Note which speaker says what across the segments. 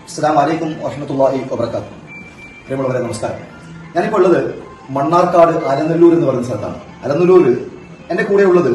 Speaker 1: അസ്സാം വലൈക്കും വറഹമത്തല്ലാഹി വബർക്കാത്തു പ്രിയമുള്ളവരെ നമസ്കാരം ഞാനിപ്പോൾ ഉള്ളത് മണ്ണാർക്കാട് അലനല്ലൂർ എന്ന് പറയുന്ന സ്ഥലത്താണ് അലനല്ലൂർ എന്റെ കൂടെ ഉള്ളത്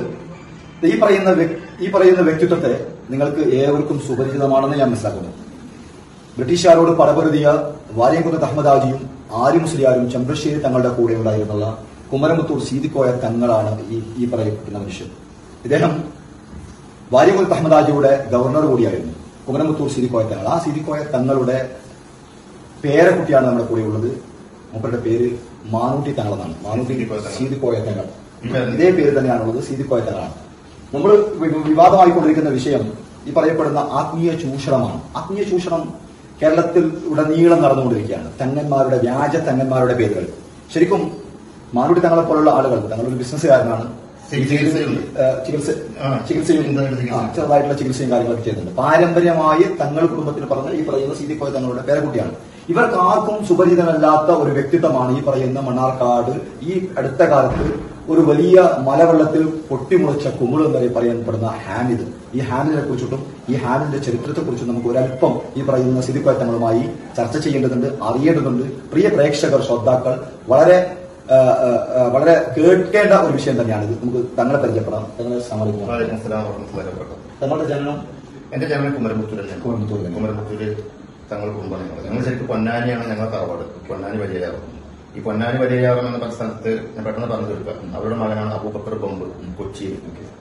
Speaker 1: ഈ പറയുന്ന വ്യക്- ഈ പറയുന്ന വ്യക്തിത്വത്തെ നിങ്ങൾക്ക് ഏവർക്കും സുപരിചിതമാണെന്ന് ഞാൻ മനസ്സിലാക്കുന്നു ബ്രിട്ടീഷുകാരോട് പടപൊരുതിയ വാര്യംകുന്നത്ത് അഹമ്മദാജിയും ആര്യ മുസ്ലിയാരും ചെമ്പ്രശ്ശേരി തങ്ങളുടെ കൂടെ ഉണ്ടായിരുന്നുള്ള കുമരമുത്തൂർ സീതിക്കോയ തങ്ങളാണ് ഈ ഈ പറയപ്പെടുന്ന മനുഷ്യൻ ഇദ്ദേഹം വാര്യകുലത്ത് അഹമ്മദാജിയുടെ ഗവർണർ കൂടിയായിരുന്നു കുമരമുത്തൂർ സിരിക്കോയ തങ്ങൾ ആ സിരിക്കോയ തങ്ങളുടെ പേരക്കുട്ടിയാണ് നമ്മുടെ കൂടെ ഉള്ളത് മൂപ്പരുടെ പേര് മാനൂട്ടി തങ്ങളെന്നാണ് മാനൂട്ടി
Speaker 2: സീതിക്കോയ തങ്ങൾ.
Speaker 1: സീതിക്കോയ തങ്ങൾ ഇതേ പേര് തന്നെയാണുള്ളത് സീതിക്കോയ തങ്ങളാണ് നമ്മൾ വി- വിവാദമായിക്കൊണ്ടിരിക്കുന്ന വിഷയം ഈ പറയപ്പെടുന്ന ആത്മീയ ചൂഷണമാണ് ആത്മീയ ചൂഷണം കേരളത്തിൽ ഉടനീളം നടന്നുകൊണ്ടിരിക്കുകയാണ് തങ്ങന്മാരുടെ വ്യാജ തങ്ങന്മാരുടെ പേരുകൾ ശരിക്കും മാനൂട്ടി തങ്ങളെ പോലുള്ള ആളുകൾ തങ്ങളൊരു ബിസിനസ്സുകാരനാണ്
Speaker 2: ചികിത്സയുണ്ട്.
Speaker 1: ഏഹ് ചികിത്സ
Speaker 2: ആ,
Speaker 1: ചികിത്സയും
Speaker 2: ചികിത്സ- ചികിത്സ.
Speaker 1: ആ, ചെറുതായിട്ടുള്ള ചികിത്സയും കാര്യങ്ങളൊക്കെ ചെയ്യുന്നുണ്ട് പാരമ്പര്യമായി തങ്ങൾ കുടുംബത്തിൽ പറഞ്ഞ ഈ പറയുന്ന സീതിക്കോയ തങ്ങളുടെ പേരക്കുട്ടിയാണ് ഇവർക്ക് ആർക്കും സുപരിചിതനല്ലാത്ത ഒരു വ്യക്തിത്വമാണ് ഈ പറയുന്ന മണ്ണാർക്കാട് ഈ അടുത്ത കാലത്ത് ഒരു വലിയ മലവെള്ളത്തിൽ പൊട്ടിമുളച്ച കുമിള് എന്നൊക്കെ പറയപ്പെടുന്ന ഹാമിദ് ഈ ഹാമിദിനെ കുറിച്ചിട്ടും ഈ ഹാമിദിന്റെ ചരിത്രത്തെ കുറിച്ചും നമുക്ക് ഒരല്പം ഈ പറയുന്ന സിദിക്കോയ തങ്ങളുമായി ചർച്ച ചെയ്യേണ്ടതുണ്ട് അറിയേണ്ടതുണ്ട് പ്രിയ പ്രേക്ഷകർ ശ്രോതാക്കൾ വളരെ ആ, ആ, ആ, വളരെ കേൾക്കേണ്ട ഒരു വിഷയം തന്നെയാണ് ഇത് നമുക്ക് തങ്ങളെ പരിചയപ്പെടാം തങ്ങളെ സമ്മതിക്കാം
Speaker 2: വലൈക്കും അസ്സലാം വറഹ്മത്തുള്ളാഹി വബറകാതുഹു.
Speaker 1: തങ്ങളുടെ ജനനം
Speaker 2: എന്റെ ജന്മം കുമരമുത്തൂർ തന്നെയാണ്
Speaker 1: കുമരമുത്തൂർ തന്നെ.
Speaker 2: കുമരമുത്തൂര് തങ്ങൾ കുടുംബമാണ് ഞങ്ങൾ ഞങ്ങൾ ശരിക്കും പൊന്നാനിയാണ് ഞങ്ങൾ തറവാട് പൊന്നാനി വലിയാറും ഈ പൊന്നാനി വലിയാറും എന്ന പറഞ്ഞ സ്ഥലത്ത് ഞാൻ പെട്ടെന്ന് പറഞ്ഞു തീർക്കാം അവരുടെ മകനാണ് അബൂബക്കർ ബോംബ് കൊച്ചിയിൽ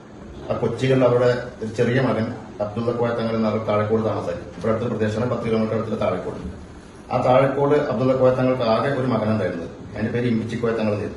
Speaker 2: ആ കൊച്ചിയിൽ അവരുടെ ഒരു ചെറിയ മകൻ അബ്ദുള്ള കോയ തങ്ങൾ എന്ന ആൾ താഴെക്കോട് താമസായി ഇവിടെ അടുത്ത പ്രദേശമാണ് പത്ത് കിലോമീറ്റർ അടുത്തുള്ള താഴെക്കോട് ആ താഴെക്കോട് അബ്ദുള്ള കോയ തങ്ങൾക്ക് ആകെ ഒരു മകനുണ്ടായിരുന്നത് അതിന്റെ പേര് ഇമ്പിച്ചിക്കോയ തങ്ങൾ എന്നായിരുന്നു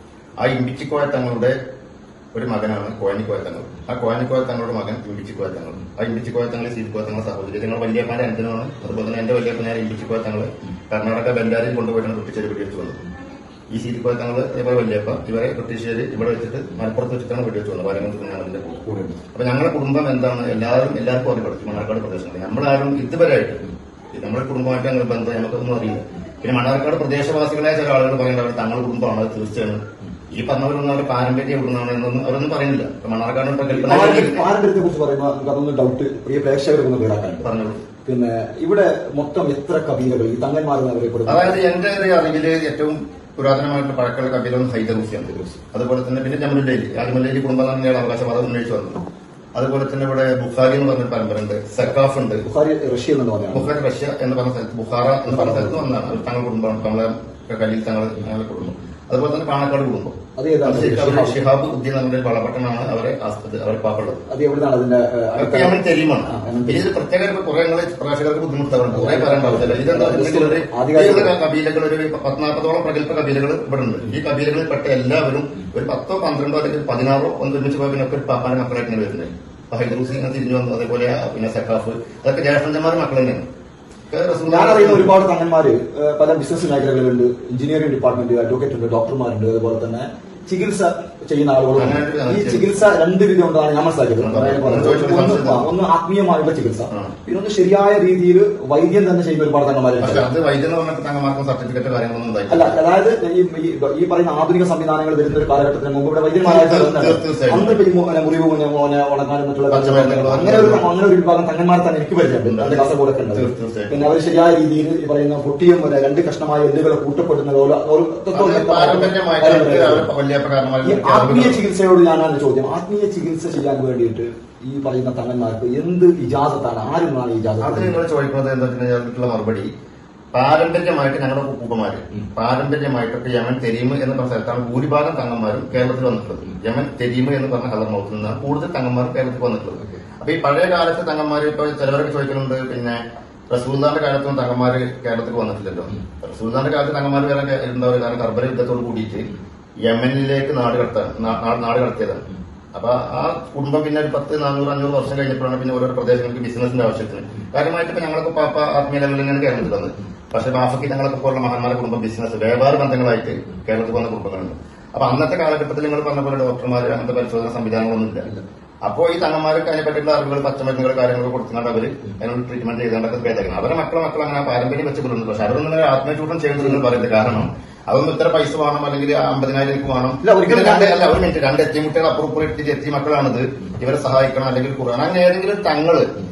Speaker 2: ആ ഇമ്പിച്ചിക്കോയ തങ്ങളുടെ ഒരു മകനാണ് കോയനിക്കോയ തങ്ങൾ ആ കോയനിക്കോയ തങ്ങളുടെ മകൻ ഇമ്പിച്ചിക്കോയ തങ്ങൾ ആ ഇമ്പിച്ചിക്കോയ തങ്ങൾ സീതിക്കോയ തങ്ങൾ സഹോദരി ഞങ്ങൾ വലിയപ്പാന്റെ അനുജനമാണ് അതുപോലെ തന്നെ എന്റെ വലിയപ്പൻ ഞാൻ ഇമ്പിച്ചിക്കോയ തങ്ങള് കർണാടക ബംഗാളിൽ കൊണ്ടുപോയിട്ടാണ് ബ്രിട്ടീഷുകാർ വെടിവെച്ച് വന്നത് ഈ സീതിക്കോയ തങ്ങൾ ഇവരെ വലിയപ്പ ഇവരെ ബ്രിട്ടീഷുകാർ ഇവിടെ വെച്ചിട്ട് മലപ്പുറത്ത് വെച്ചിട്ടാണ് വെടിവെച്ച് വന്നത് പാലങ്ങത്ത് ഞാൻ അതിന്റെ കൂടെ അപ്പൊ ഞങ്ങളുടെ കുടുംബം എന്താണ് എല്ലാവരും എല്ലാവർക്കും അറിയപ്പെടും മണ്ണാർക്കാട് പ്രദേശങ്ങളിൽ നമ്മളാരും ഇതുവരെയായിട്ട് നമ്മുടെ കുടുംബമായിട്ട് അങ്ങനെ ബന്ധം നമുക്കൊന്നും അറിയില്ല പിന്നെ മണ്ണാർക്കാട് പ്രദേശവാസികളായ ചില ആളുകൾ പറയുന്നത് അവർ തങ്ങളുടെ കുടുംബമാണ് അത് തീർച്ചയാണ് ഈ പറഞ്ഞവരൊന്നും അവരുടെ പാരമ്പര്യം എവിടുന്നാണ് എന്നൊന്നും അവരൊന്നും പറയുന്നില്ല ഇപ്പൊ മണ്ണാർക്കാട് കൽപ്പന
Speaker 1: പാരമ്പര്യത്തെ കുറിച്ച് പറയുമ്പോൾ നമുക്ക് അതൊന്ന് ഡൗട്ട് പ്രിയ പ്രേക്ഷകർക്കൊന്ന് വീടാക്കാനുണ്ട്
Speaker 2: പറഞ്ഞോളൂ
Speaker 1: പിന്നെ ഇവിടെ മൊത്തം എത്ര കബീലകൾ ഈ തങ്ങന്മാരെന്ന് അറിയപ്പെടുന്നു
Speaker 2: അതായത് എന്റെ ഒരു അറിവില് ഏറ്റവും പുരാതനമായിട്ടുള്ള പഴക്കമുള്ള കബീലം ഹൈദറൂസിയാണ് അതുപോലെ തന്നെ പിന്നെ ജമലുല്ലയിൽ ആദ്യമല്ലയിൽ കുടുംബം തന്നെയാണ് അവകാശവാദം ഉന്നയിച്ചു വന്നത് അതുപോലെ തന്നെ ഇവിടെ ബുഖാരി എന്ന് പറഞ്ഞ പരമ്പര ഉണ്ട് സക്കാഫ് ഉണ്ട്
Speaker 1: ബുഖാരി റഷ്യ എന്ന് പറഞ്ഞാണ്
Speaker 2: ബുഖാരി റഷ്യ എന്ന് പറഞ്ഞ സ്ഥലത്ത് ബുഖാറ എന്ന് പറഞ്ഞ സ്ഥലത്ത് വന്നതാണ് അവർ തങ്ങളുടെ കുടുംബമാണ് നമ്മളെ കല്ലിൽ തങ്ങൾ ഞങ്ങളുടെ കുടുംബം അതുപോലെ തന്നെ പാണക്കാട് കുടുംബം
Speaker 1: അത് ഏതാണ്?
Speaker 2: അത് ശരിക്കും അവര് ഷിഹാബ് ഉദ്ദീൻ നമ്മുടെ വളപട്ടണമാണ് അവരെ ആസ്പത്രി അവരെ പാപ്പുള്ളത്
Speaker 1: അത് എവിടെയാണ് അതിന്റെ ഏഹ്,
Speaker 2: അതൊക്കെ നമ്മൾ തെളിയുമാണ്
Speaker 1: ആ, യമൻ
Speaker 2: ഇതിൽ പ്രത്യേക കുറെ പ്രേക്ഷകർക്ക് ബുദ്ധിമുട്ടാറുണ്ട് കുറെ പറയേണ്ട ആവശ്യമില്ല ഇതെന്താ വെച്ചിട്ടുണ്ടെങ്കിൽ ഒരു
Speaker 1: ആധികാരിക-
Speaker 2: ഈ ഒരു കബീലകൾ ഒരു പത്നാൽപ്പതോളം പ്രഗത്ഭ കബീലകൾ ഇവിടെ ഉണ്ട് ഈ കബീലകളിൽ പെട്ട എല്ലാവരും ഒരു പത്തോ പന്ത്രണ്ടോ അല്ലെങ്കിൽ പതിനാറോ ഒന്ന് ഒരുമിച്ച് പോയി പിന്നെ ഒക്കെ ഒരു പാപ്പാന്റെ മക്കളായിട്ട് ഇങ്ങനെ വരുന്നത് അപ്പൊ ഹൈദറൂസി ഇങ്ങനെ തിരിഞ്ഞു വന്നു അതേപോലെ പിന്നെ സക്കാഫ് അതൊക്കെ ജ്യേഷ്ഠന്മാരുടെ മക്കൾ തന്നെയാണ് ഒക്കെ റസൂലുള്ളാഹി-
Speaker 1: ഞാൻ അറിയുന്ന ഒരുപാട് തങ്ങന്മാര് ഏഹ്, പല ബിസിനസ് മേഖലകളിലുണ്ട് എഞ്ചിനീയറിംഗ് ഡിപ്പാർട്ട്മെന്റ് അഡ്വക്കേറ്റ് ഉണ്ട് ഡോക്ടർമാരുണ്ട് അതുപോലെ തന്നെ ചികിത്സ ചെയ്യുന്ന ആളുകളുണ്ട്
Speaker 2: അങ്ങനെ ഒരു-
Speaker 1: ഈ ചികിത്സ രണ്ട് വിധം ഉണ്ടെന്നാണ് ഞാൻ മനസ്സിലാക്കിയത്
Speaker 2: ഉം.
Speaker 1: അതായത് പറഞ്ഞത്
Speaker 2: ചോദിച്ചത്
Speaker 1: ഒന്ന്
Speaker 2: മനസ്സിലായി.
Speaker 1: ആ, ഒന്ന് ആത്മീയമായുള്ള ചികിത്സ
Speaker 2: ആ.
Speaker 1: പിന്നെ ഒന്ന് ശരിയായ രീതിയിൽ വൈദ്യം തന്നെ ചെയ്യുന്ന ഒരുപാട് തങ്ങന്മാരുണ്ട്
Speaker 2: പക്ഷെ അത് വൈദ്യം എന്ന് പറഞ്ഞിട്ട് തങ്ങന്മാർക്കും സർട്ടിഫിക്കറ്റ് കാര്യങ്ങളൊന്നും
Speaker 1: അല്ല
Speaker 2: ഉണ്ടായിട്ടില്ല
Speaker 1: അതായത് ഈ ഈ- ഈ പറയുന്ന ആധുനിക സംവിധാനങ്ങൾ വരുന്ന ഒരു കാലഘട്ടത്തിന് മുമ്പ് ഇവിടെ വൈദ്യന്മാരായ
Speaker 2: തീർച്ചയായും, തീർച്ചയായും.
Speaker 1: അന്ന് ഇപ്പൊ ഈ മു- മുറിവ് മുന്നെ മോനെ ഉണങ്ങാനും മറ്റുള്ള
Speaker 2: പച്ചമരുന്നുകൾ
Speaker 1: അങ്ങനെ ഒരു അങ്ങനെ ഒരു വിഭാഗം തങ്ങന്മാർ തന്നെ എനിക്ക് പരിചയമുണ്ട് അതിന്റെ കാസർഗോഡൊക്കെ ഉണ്ട്
Speaker 2: തീർച്ചയായും.
Speaker 1: പിന്നെ അവർ ശരിയായ രീതിയിൽ ഈ പറയുന്ന പൊട്ടിയും ഒരു രണ്ട് കഷ്ണമായ എല്ലുകളെ കൂട്ടപ്പെടുന്നത് പോലെ ഒരു തത്വം
Speaker 2: അത് പാരമ്പര്യമായിട്ട് അവരെ വല്യപ്പക്കാരന്മാർ
Speaker 1: ഈ ആത്മീയ ചികിത്സയോട് ഞാനാണ് ചോദ്യം ആത്മീയ ചികിത്സ ചെയ്യാൻ വേണ്ടിയിട്ട് ഈ പറയുന്ന തങ്ങന്മാർക്ക് എന്ത് ഇജാസത്താണ് ആരുമാണ്
Speaker 2: അത്
Speaker 1: ഇജാസത്ത്
Speaker 2: നിങ്ങൾ ചോദിക്കുന്നത് എന്താ വെച്ചിട്ടുള്ള മറുപടി പാരമ്പര്യമായിട്ട് ഞങ്ങളുടെ ഉപ്പുമാര് പാരമ്പര്യമായിട്ടൊക്കെ യമൻ തെരീമ് എന്ന് പറഞ്ഞ സ്ഥലത്താണ് ഭൂരിഭാഗം തങ്ങന്മാരും കേരളത്തിൽ വന്നിട്ടുള്ളത് യമൻ തെരീമ് എന്ന് പറഞ്ഞ ഹദർമൗത്തിൽ നിന്നാണ് കൂടുതൽ തങ്ങന്മാർ കേരളത്തിൽ വന്നിട്ടുള്ളത് അപ്പൊ ഈ പഴയ കാലത്ത് തങ്ങന്മാര് ഇപ്പൊ ചിലവരൊക്കെ ചോദിക്കുന്നുണ്ട് പിന്നെ റസൂൽദാന്റെ കാലത്തൊന്നും തങ്ങന്മാര് കേരളത്തിൽ വന്നിട്ടില്ലല്ലോ റസൂൽദാന്റെ കാലത്ത് തങ്ങന്മാര് വരാൻ എന്താ പറയുക കാരണം കർബല യുദ്ധത്തോട് കൂടിയിട്ട് യമനിലേക്ക് നാട് കടത്താൻ നാ- നാ- നാട് കടത്തിയതാണ് അപ്പൊ ആ കുടുംബം പിന്നെ ഒരു പത്ത് നാനൂറ് അഞ്ഞൂറ് വർഷം കഴിഞ്ഞപ്പോഴാണ് പിന്നെ ഓരോ പ്രദേശങ്ങൾക്ക് ബിസിനസിന്റെ ആവശ്യത്തിന് കാര്യമായിട്ട് ഇപ്പൊ ഞങ്ങളൊക്കെ പാപ്പ ആത്മീയ ലെവലിൽ തന്നെയാണ് കേരളത്തിൽ വന്നത് പക്ഷെ ബാഫയ്ക്ക് ഞങ്ങളൊക്കെ പോലുള്ള മഹാന്മാരുടെ കുടുംബം ബിസിനസ് വ്യാപാര ബന്ധങ്ങളായിട്ട് കേരളത്തിൽ വന്ന കുടുംബങ്ങളുണ്ട് അപ്പൊ അന്നത്തെ കാലഘട്ടത്തിൽ നിങ്ങൾ പറഞ്ഞ പോലെ ഡോക്ടർമാർ അങ്ങനത്തെ പരിശോധന സംവിധാനങ്ങളൊന്നും ഇല്ല അപ്പോ ഈ തങ്ങന്മാർക്ക് അതിനെ പറ്റിയുള്ള അറിവുകൾ പച്ചമരുന്നുകൾ കാര്യങ്ങളൊക്കെ കൊടുത്തുകൊണ്ട് അവര് അതിനോട് ട്രീറ്റ്മെന്റ് ചെയ്തുകൊണ്ടൊക്കെ ഭേദമാക്കണം അവരെ മക്കളെ മക്കൾ അങ്ങനെ ആ പാരമ്പര്യം വെച്ച് കൊടുക്കുന്നു പക്ഷെ അവരൊന്നും അങ്ങനെ ആത്മചൂടം ചെയ്യുന്നില്ലെന്ന് പറയുന്നത് കാരണം അതൊന്നും ഇത്ര പൈസ വേണം അല്ലെങ്കിൽ ആ അമ്പതിനായിരം എനിക്ക് വേണം
Speaker 1: ഇല്ല, ഒരിക്കലും
Speaker 2: ഇത് രണ്ട് അല്ല ഒരു മിനിറ്റ് രണ്ട് എത്തി മുട്ടകൾ അപ്പുറം ഇപ്പുറം ഇട്ടിട്ട് എത്തി മക്കളാണിത് ഇവരെ സഹായിക്കണം അല്ലെങ്കിൽ ഖുർആൻ അങ്ങനെ ഏതെങ്കിലും തങ്ങള്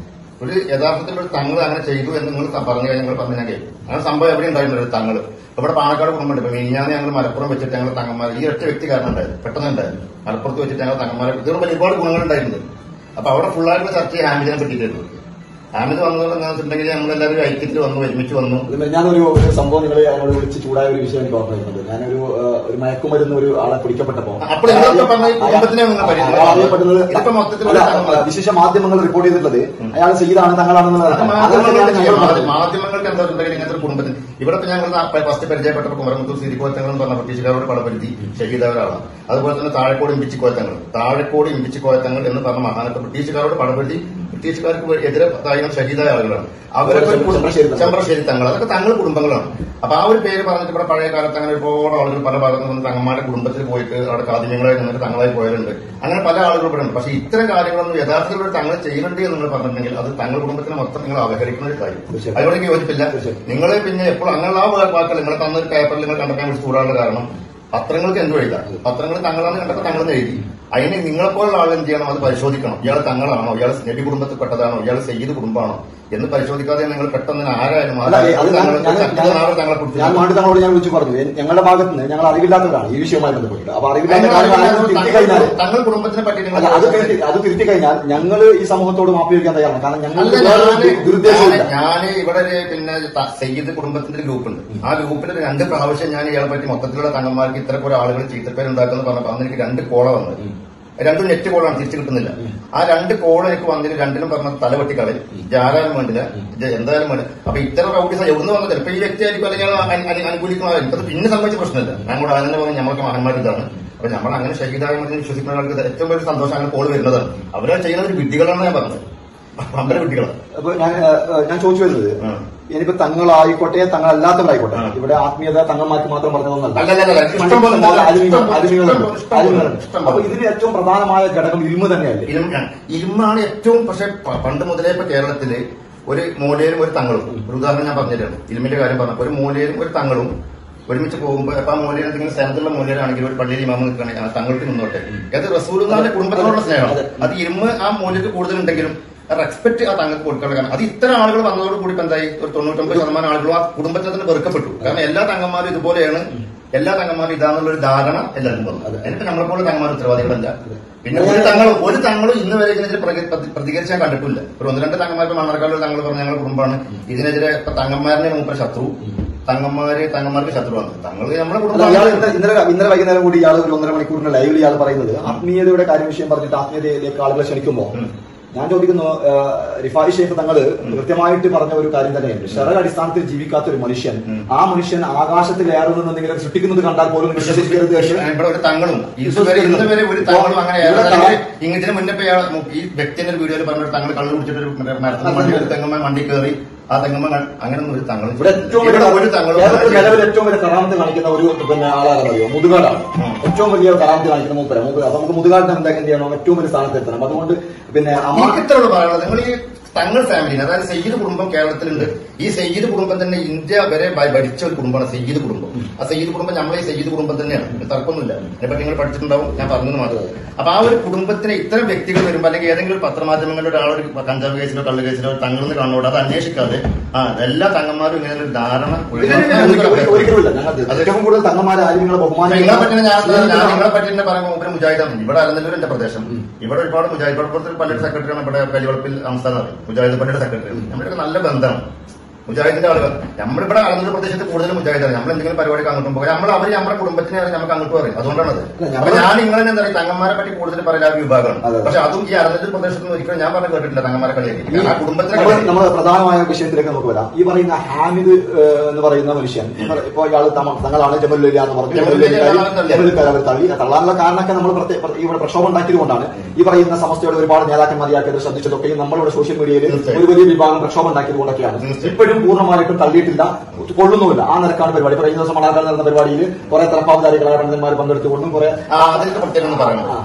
Speaker 2: ഒരു യഥാർത്ഥത്തിൽ ഒരു തങ്ങൾ അങ്ങനെ ചെയ്തു എന്ന് നിങ്ങൾ ത- പറഞ്ഞു കഴിഞ്ഞാൽ നിങ്ങൾ പറഞ്ഞു ഞാൻ കേൾക്കും അങ്ങനെ സംഭവം എവിടെ ഉണ്ടായിട്ടുണ്ട് തങ്ങൾ ഇവിടെ പാലക്കാട് കുടുംബമുണ്ട് ഇപ്പൊ മിനിഞ്ഞാന്ന് ഞങ്ങൾ മലപ്പുറം വെച്ചിട്ട് ഞങ്ങൾ തങ്ങന്മാർ ഈ ഒറ്റ വ്യക്തി കാരണം ഉണ്ടായിരുന്നു പെട്ടെന്ന് ഉണ്ടായിരുന്നു മലപ്പുറത്ത് വെച്ചിട്ട് ഞങ്ങൾ തങ്ങന്മാരെ ഇതുകൊണ്ട് ഒരുപാട് ഗുണങ്ങൾ ഉണ്ടായിട്ടുണ്ട് അപ്പൊ അവിടെ ഫുള്ളായിട്ടുള്ള ചർച്ച ഹാമിദിനെ പറ്റിയിട്ടായിരുന്നു ഹാമിദ് വന്നതുകൊണ്ട് എന്താണെന്ന് വെച്ചിട്ടുണ്ടെങ്കിൽ നമ്മളെല്ലാവരും ഒരു ഐക്യത്തിൽ വന്നു ഒരുമിച്ച് വന്നു
Speaker 1: ഇതിൽ ഞാനൊരു ഒരു സംഭവം നിങ്ങൾ എന്നോട് വിളിച്ച് ചൂടായ ഒരു വിഷയം എനിക്ക് ഓർമ്മ വരുന്നുണ്ട് ഞാനൊരു ആ, ഒരു മയക്കുമരുന്ന് ഒരു ആളെ പിടിക്കപ്പെട്ടപ്പോ
Speaker 2: അപ്പോൾ നിങ്ങളൊക്കെ പറഞ്ഞ ഈ കുടുംബത്തിനെ നിങ്ങൾ പരിചയം-
Speaker 1: അയാൾ അറിയപ്പെടുന്നത്
Speaker 2: ഇതിപ്പോ മൊത്തത്തിൽ
Speaker 1: അല്ല,
Speaker 2: ഒരു സംഭവം.
Speaker 1: വിശേഷ മാധ്യമങ്ങൾ റിപ്പോർട്ട് ചെയ്തിട്ടുള്ളത് അയാൾ സയ്യിദാണ് തങ്ങളാണെന്നുള്ളത്
Speaker 2: അത്
Speaker 1: അങ്ങനെ
Speaker 2: മാധ്യമങ്ങൾക്ക്
Speaker 1: തന്നെയാണ് ഞങ്ങൾ
Speaker 2: ചെയ്യാം.
Speaker 1: പറഞ്ഞത്.
Speaker 2: മാധ്യമങ്ങൾക്ക് എന്താ ഉണ്ടെങ്കിൽ ഇങ്ങനത്തെ ഒരു കുടുംബത്തിന് ഇവിടെ ഇപ്പൊ ഞങ്ങൾ ഫസ്റ്റ് പരിചയപ്പെട്ടപ്പോൾ കുമരമുത്തൂർ സിരിക്കോത്തങ്ങൾ എന്ന് പറഞ്ഞ ബ്രിട്ടീഷുകാരോട് പടപെടുത്തി ഷഹീദ ഒരാളാണ് അതുപോലെ തന്നെ താഴെക്കോട് ഇമ്പിച്ചി കോയത്തങ്ങൾ താഴെക്കോട് ഇമ്പിച്ചി കോയത്തങ്ങൾ എന്ന് പറഞ്ഞ മഹാനത്ത് ബ്രിട്ടീഷുകാരോട് പടപെടുത്തി ബ്രിട്ടീഷുകാർക്ക് എതിരെ താഴ്ന്ന ഷഹീദായ ആളുകളാണ് അവരൊക്കെ ഒരു കുടുംബം-
Speaker 1: ചെമ്പ്രശ്ശേരി തങ്ങൾ.
Speaker 2: ചെമ്പ്രശ്ശേരി തങ്ങൾ അതൊക്കെ തങ്ങൾ കുടുംബങ്ങളാണ് അപ്പൊ ആ ഒരു പേര് പറഞ്ഞിട്ട് ഇവിടെ പഴയ കാലത്ത് അങ്ങനെ ഒരുപാട് ആളുകൾ പല ഭാഗത്തു നിന്ന് തങ്ങന്മാരുടെ കുടുംബത്തിൽ പോയിട്ട് അവിടെ കാതിമ്യങ്ങളായി നിന്നിട്ട് തങ്ങളായി പോയവരുണ്ട് അങ്ങനെ പല ആളുകൾ ഇവിടെ ഉണ്ട് പക്ഷെ ഇത്തരം കാര്യങ്ങളൊന്നും യഥാർത്ഥത്തിൽ ഒരു തങ്ങൾ ചെയ്യുന്നുണ്ട് എന്ന് നിങ്ങൾ പറഞ്ഞിട്ടുണ്ടെങ്കിൽ അത് തങ്ങൾ കുടുംബത്തിനെ മൊത്തം നിങ്ങൾ അവഹരിക്കുന്ന ഒരു കാര്യം
Speaker 1: തീർച്ചയായും.
Speaker 2: അതിനോട് എനിക്ക് യോജിപ്പില്ല
Speaker 1: തീർച്ചയായും.
Speaker 2: നിങ്ങൾ പിന്നെ എപ്പോൾ അങ്ങനെയുള്ള ആ വാക്കുകൾ നിങ്ങൾ തന്നൊരു പേപ്പറിൽ നിങ്ങൾ കണ്ടപ്പോൾ വിളിച്ചു കൂടാനുള്ള കാരണം പത്രങ്ങൾക്ക് എന്തും എഴുതാം പത്രങ്ങൾ തങ്ങളാണ് കണ്ടപ്പോൾ തങ്ങളെന്ന് എഴുതി അതിന് നിങ്ങളെപ്പോലുള്ള ആൾ എന്ത് ചെയ്യണം അത് പരിശോധിക്കണം ഇയാൾ തങ്ങളാണോ ഇയാൾ നബി കുടുംബത്തിൽപ്പെട്ടതാണോ ഇയാൾ സയ്യിദ് കുടുംബമാണോ എന്ന് പരിശോധിക്കാതെ നിങ്ങൾ പെട്ടെന്ന് ആരായാലും
Speaker 1: അല്ല, ഏ, അത് ഞാൻ-
Speaker 2: തങ്ങൾക്ക്
Speaker 1: ഞാൻ-
Speaker 2: ശക്തിയുള്ള നാളെ തങ്ങളെ കുറിച്ച്
Speaker 1: ഞാൻ വേണ്ടി തങ്ങളോട് ഞാൻ വിളിച്ചു പറഞ്ഞു എൻ- ഞങ്ങളുടെ ഭാഗത്ത് നിന്ന് ഞങ്ങൾ അറിവില്ലാത്തവരാണ് ഈ വിഷയവുമായി ബന്ധപ്പെട്ടിട്ട് അപ്പൊ അറിവില്ലാത്ത കാര്യങ്ങൾ തിരുത്തി കഴിഞ്ഞാൽ
Speaker 2: തങ്ങൾ കുടുംബത്തിനെ പറ്റി നിങ്ങൾ
Speaker 1: അല്ല അത് തിരുത്തി അത് തിരുത്തി കഴിഞ്ഞാൽ ഞങ്ങൾ ഈ സമൂഹത്തോട് മാപ്പ് ചോദിക്കാൻ തയ്യാറാണ് കാരണം ഞങ്ങൾ
Speaker 2: അല്ല
Speaker 1: വേറൊരു ദുരുദ്ദേശമില്ല
Speaker 2: ഞാൻ ഇവിടെ ഒരു പിന്നെ ത- സയ്യിദ് കുടുംബത്തിന്റെ ഒരു ഗ്രൂപ്പ് ഉണ്ട് ആ ഗ്രൂപ്പിൽ രണ്ട് പ്രാവശ്യം ഞാൻ ഇയാളെ പറ്റി മൊത്തത്തിലുള്ള തങ്ങന്മാർക്ക് ഇത്ര കുറെ ആളുകൾ ചീത്തപ്പേരുണ്ടാക്കുന്നു പറഞ്ഞപ്പോൾ അന്ന് എനിക്ക് രണ്ട് കോള വന്നത് രണ്ടും നെറ്റ് കോളാണ് തിരിച്ചു കിട്ടുന്നില്ല ആ രണ്ട് കോൾ എനിക്ക് വന്നതിന് രണ്ടിനും പറഞ്ഞ തലവെട്ടിക്കളയും ജാരാനും വേണ്ടില്ല ഇത് എന്തായാലും വേണ്ട അപ്പൊ ഇത്തരം റൗഡീസ് എവിടുന്ന് വന്നത് ചിലപ്പോ ഈ വ്യക്തി ആയിരിക്കും അല്ലെങ്കിൽ അയാൾ അനു- അനു- അനുകൂലിക്കുന്നതായിരിക്കും എനിക്കത് പിന്നെ സംബന്ധിച്ച പ്രശ്നമില്ല ഞാൻ കൂടെ അതിനെ പറഞ്ഞ് നമ്മൾക്ക് മഹന്മാർ ഇതാണ് അപ്പൊ നമ്മൾ അങ്ങനെ ഷഹീദായ മതി വിശ്വസിക്കുന്ന ആൾക്ക് ഇത് ഏറ്റവും വലിയ സന്തോഷം അങ്ങനെ കോൾ വരുന്നതാണ് അവരെ ചെയ്യുന്നത് ഒരു വിഡ്ഢികളാണ് ഞാൻ പറഞ്ഞത് അമ്പല വിഡ്ഢികളാണ്
Speaker 1: അപ്പൊ ഞാൻ ഏഹ്, ഏഹ്, ഞാൻ ചോദിച്ചു വരുന്നത്
Speaker 2: ഉം.
Speaker 1: ഇനിയിപ്പോ തങ്ങളായിക്കോട്ടെ തങ്ങളല്ലാത്തവരായിക്കോട്ടെ
Speaker 2: ഉം.
Speaker 1: ഇവിടെ ആത്മീയത തങ്ങന്മാർക്ക് മാത്രം പറഞ്ഞതൊന്നല്ല
Speaker 2: അല്ലല്ലല്ല, ഇഷ്ടം പോലെ ഉണ്ട്.
Speaker 1: ആലിമീങ്ങൾ-
Speaker 2: ഇഷ്ടം പോലെ,
Speaker 1: ആലിമീങ്ങളുണ്ട്.
Speaker 2: ഇഷ്ടം പോലെ,
Speaker 1: ആലിമീങ്ങളുണ്ട്.
Speaker 2: ഇഷ്ടം പോലെ.
Speaker 1: അപ്പൊ ഇതിന് ഏറ്റവും പ്രധാനമായ ഘടകം ഇൽമ തന്നെയല്ലേ
Speaker 2: ഇരുമ്പാണ് ഇരുമ്പാണ് ഏറ്റവും പക്ഷെ പ- പണ്ട് മുതലേ ഇപ്പൊ കേരളത്തില് ഒരു മൂലയിലും ഒരു തങ്ങളും ഒരു ഉദാഹരണം ഞാൻ പറഞ്ഞിട്ടുണ്ട് ഇരുമിന്റെ കാര്യം പറഞ്ഞപ്പോ ഒരു മൂലയിലും ഒരു തങ്ങളും ഒരുമിച്ച് പോകുമ്പോൾ അപ്പൊ ആ മൂലയിൽ എന്തെങ്കിലും സ്ഥലത്തുള്ള മൂലയിലാണെങ്കിൽ ഒരു പള്ളിയിൽ ഇമാമ നിൽക്കുകയാണെങ്കിൽ ആ തങ്ങൾക്ക് നിന്നോട്ടെ അത് റസൂലുള്ളാന്റെ കുടുംബത്തിനോടുള്ള സ്നേഹമാണ്
Speaker 1: അതെ.
Speaker 2: അത് ഇരുമ്പ് ആ മൂല്യത്തിൽ കൂടുതലുണ്ടെങ്കിലും റെസ്പെക്ട് ആ തങ്ങൾക്ക് കൊടുക്കാനുള്ള കാരണം അത് ഇത്തരം ആളുകൾ വന്നതോടുകൂടി ഇപ്പൊ എന്തായി ഒരു തൊണ്ണൂറ്റൊമ്പത് ശതമാനം ആളുകളും ആ കുടുംബത്തിൽ തന്നെ വെറുക്കപ്പെട്ടു കാരണം എല്ലാ തങ്ങന്മാരും ഇതുപോലെയാണ് എല്ലാ തങ്ങന്മാരും ഇതാന്നുള്ള ഒരു ധാരണ എല്ലാവർക്കും വന്നു
Speaker 1: അതെ.
Speaker 2: എന്നിട്ട് നമ്മളെ പോലെ തങ്ങന്മാർ ഉത്തരവാദികളല്ല പിന്നെ ഒരു തങ്ങളും ഒരു തങ്ങളും ഇന്ന് വരെ ഇതിനെതിരെ പ്രതി- പ്രതി- പ്രതികരിച്ചാൻ കണ്ടിട്ടില്ല ഒരു ഒന്ന് രണ്ട് തങ്ങന്മാർക്ക് മണ്ണാർക്കാട് തങ്ങൾ പറഞ്ഞ ഞങ്ങളുടെ കുടുംബമാണ് ഇതിനെതിരെ ഇപ്പൊ തങ്ങന്മാരിനെ മൂപ്പർ ശത്രു തങ്ങന്മാര് തങ്ങന്മാർക്ക് ശത്രുവാണ് തങ്ങൾ നമ്മുടെ
Speaker 1: അല്ല, ഇയാൾ
Speaker 2: കുടുംബമാണ്
Speaker 1: ഇന്നലെ ഇന്നലെ ഇന്നലെ വൈകുന്നേരം കൂടി ഇയാൾ ഒരു ഒന്നര മണിക്കൂറിന്റെ ലൈവിൽ ഇയാൾ പറയുന്നത് ആത്മീയതയുടെ കാര്യം വിഷയം പറഞ്ഞിട്ട് ആത്മീയതയിലേക്ക് ആളുകളെ ക്ഷണിക്കുമ്പോൾ
Speaker 2: ഉം.
Speaker 1: ഞാൻ ചോദിക്കുന്നു ഏഹ്, റിഫായി ഷേഖ് തങ്ങൾ കൃത്യമായിട്ട് പറഞ്ഞ ഒരു കാര്യം തന്നെയുണ്ട് ഷറ അടിസ്ഥാനത്തിൽ ജീവിക്കാത്ത ഒരു മനുഷ്യൻ
Speaker 2: ഉം.
Speaker 1: ആ മനുഷ്യൻ ആകാശത്തിൽ ഏറുന്ന എന്തെങ്കിലും സൃഷ്ടിക്കുന്നത് കണ്ടാൽ പോലും വിശ്വസിക്കരുത് എന്ന്
Speaker 2: ഇവിടെ ഒരു തങ്ങളും ഇതുവരെ ഇന്ന് വരെ ഒരു തങ്ങളും അങ്ങനെ
Speaker 1: ഇവിടെ
Speaker 2: ഏതാണ്ട്
Speaker 1: തങ്ങൾ-
Speaker 2: ഇങ്ങ- ഇതിന് മുന്നേ ഇപ്പൊ ഇയാൾ ഈ വ്യക്തിന്റെ ഒരു വീഡിയോയിൽ പറഞ്ഞ തങ്ങൾ കള്ളു കുടിച്ചിട്ട് ഒരു മറ്റേ മരത്തിന് വണ്ടി ഒരു തെങ്ങമ്മ വണ്ടി കയറി ആ തെങ്ങമ്മ അങ്ങനൊന്നും ഒരു തങ്ങളും
Speaker 1: ഇവിടെ ഏറ്റവും
Speaker 2: ഇവിടെ
Speaker 1: വലിയ
Speaker 2: ഒരു തങ്ങളും
Speaker 1: കേരളത്തിൽ നിലവിൽ ഏറ്റവും വലിയ കറാമത്ത് കാണിക്കുന്ന ഒരു പിന്നെ ആളാണെന്നറിയോ മുതുകാടാണ്
Speaker 2: ഉം.
Speaker 1: ഏറ്റവും വലിയ കറാമത്ത് കാണിക്കുന്ന മൂപ്പര മൂപ്പര അപ്പൊ നമുക്ക് മുതുകാടിനെ എന്താ എന്ത് ചെയ്യണം ഏറ്റവും വലിയ സ്ഥാനത്ത് എത്തണം അപ്പൊ അതുകൊണ്ട് പിന്നെ അമ്മ
Speaker 2: എനിക്ക് ഇത്രയുള്ളൂ പറയാനുള്ളത് നിങ്ങൾ ഈ തങ്ങൾ ഫാമിലി അതായത് സയ്യിദ് കുടുംബം കേരളത്തിലുണ്ട് ഈ സയ്യിദ് കുടുംബം തന്നെ ഇന്ത്യ വരെ ഭ- ഭരിച്ച ഒരു കുടുംബമാണ് സയ്യിദ് കുടുംബം ആ സയ്യിദ് കുടുംബം നമ്മളെ ഈ സയ്യിദ് കുടുംബം തന്നെയാണ് ഇതിൽ തർക്കമൊന്നുമില്ല അതിനെപ്പറ്റി നിങ്ങൾ പഠിച്ചിട്ടുണ്ടാവും ഞാൻ പറഞ്ഞത് മാത്രം അപ്പൊ ആ ഒരു കുടുംബത്തിന് ഇത്തരം വ്യക്തികൾ വരുമ്പോൾ അല്ലെങ്കിൽ ഏതെങ്കിലും ഒരു പത്രമാധ്യമങ്ങളുടെ ഒരാളൊരു കഞ്ചാവ് കേസിലോ കള്ള് കേസിലോ തങ്ങളെന്ന് കാണുന്നോട് അത് അന്വേഷിക്കാതെ ആ എല്ലാ തങ്ങന്മാരും ഇങ്ങനെ ഒരു ധാരണ
Speaker 1: ഒരിക്കലും- ഒരിക്കലുമില്ല ഞങ്ങൾ
Speaker 2: അത്
Speaker 1: ഏറ്റവും കൂടുതൽ തങ്ങന്മാരെ ആരും നിങ്ങളെ
Speaker 2: നിങ്ങളെ പറ്റി ഞാൻ ഞാൻ
Speaker 1: ബഹുമാനിക്കണം
Speaker 2: നിങ്ങളെ പറ്റി തന്നെ പറയുമ്പോൾ മൂപ്പര് മുജാഹിദാണ് ഇവിടെ അലനല്ലൂർ എന്റെ പ്രദേശം ഇവിടെ ഒരുപാട് മുജാഹിദ് പള്ളിപ്പുറത്ത് പള്ളിയുടെ സെക്രട്ടറിയാണ് ഇവിടെ കലിവളപ്പിൽ സംസ്ഥാനം അറിയും മുജാഹിദ് പള്ളിയുടെ സെക്രട്ടറി നമ്മുടെ നല്ല ബന്ധമാണ് മുജാഹിദിന്റെ ആളുകൾ നമ്മളിവിടെ അലനല്ലൂർ പ്രദേശത്ത് കൂടുതൽ മുജാഹിദാണ് നമ്മൾ എന്തെങ്കിലും പരിപാടിക്ക് അങ്ങോട്ടും പോകും നമ്മൾ അവർ നമ്മുടെ കുടുംബത്തിനെ അറിയാം നമുക്ക് അങ്ങോട്ട് പറയും അതുകൊണ്ടാണത്
Speaker 1: അല്ല,
Speaker 2: അപ്പൊ
Speaker 1: ഞമ്മള്
Speaker 2: ഞാൻ നിങ്ങളെ എന്താ പറയുക തങ്ങന്മാരെ പറ്റി കൂടുതൽ പറയുന്ന ആ ഒരു വിഭാഗമാണ്
Speaker 1: അതെ.
Speaker 2: പക്ഷെ അതും ഈ അലനല്ലൂർ പ്രദേശത്ത് നിന്ന് ഒരിക്കലും ഞാൻ പറഞ്ഞ കേട്ടിട്ടില്ല തങ്ങന്മാരെ കളിയാക്കി ആ കുടുംബത്തിനെ
Speaker 1: നമ്മൾ
Speaker 2: കളിയാക്കി.
Speaker 1: നമ്മൾ പ്രധാനമായ വിഷയത്തിലേക്ക് നമുക്ക് വരാം ഈ പറയുന്ന ഹാമിദ് ഏഹ്, എന്ന് പറയുന്ന മനുഷ്യൻ ഇപ്പൊ ഇയാൾ തങ്ങളാണ് ജമലുല്ല എന്ന് പറഞ്ഞു
Speaker 2: ജമലുല്ല തള്ളാൻ തള്ളി.
Speaker 1: ജമലുക്കാർ അവർ തള്ളി ആ തള്ളാനുള്ള കാരണമൊക്കെ നമ്മൾ പ്രത്യേക പ്ര- ഇവിടെ പ്രക്ഷോഭം ഉണ്ടാക്കിയത് കൊണ്ടാണ് ഈ പറയുന്ന സമസ്തയുടെ ഒരുപാട് നേതാക്കന്മാർ ഇയാൾക്കത് ശ്രദ്ധിച്ചതൊക്കെയും നമ്മളിവിടെ സോഷ്യൽ മീഡിയയിൽ
Speaker 2: തീർച്ചയായും.
Speaker 1: ഒരു വലിയ വിഭാഗം പ്രക്ഷോഭം ഉണ്ടാക്കിയത് കൊണ്ടൊക്കെയാണ്
Speaker 2: തീർച്ചയായും.
Speaker 1: ഇപ്പോഴും പൂർണ്ണമായിട്ടും തള്ളിയിട്ടില്ല കൊള്ളുന്നുമില്ല ആ നിരക്കാണ് പരിപാടി ഇപ്പൊ കഴിഞ്ഞ ദിവസം മണാക്കാട് നടന്ന പരിപാടിയിൽ കുറെ തലപ്പാവധാരികളായ പണ്ഡിതന്മാർ പങ്കെടുത്തുകൊണ്ടും കുറെ
Speaker 2: ആ അതിന്റെ പ്രത്യേകം ഒന്ന് പറയണം
Speaker 1: ആ.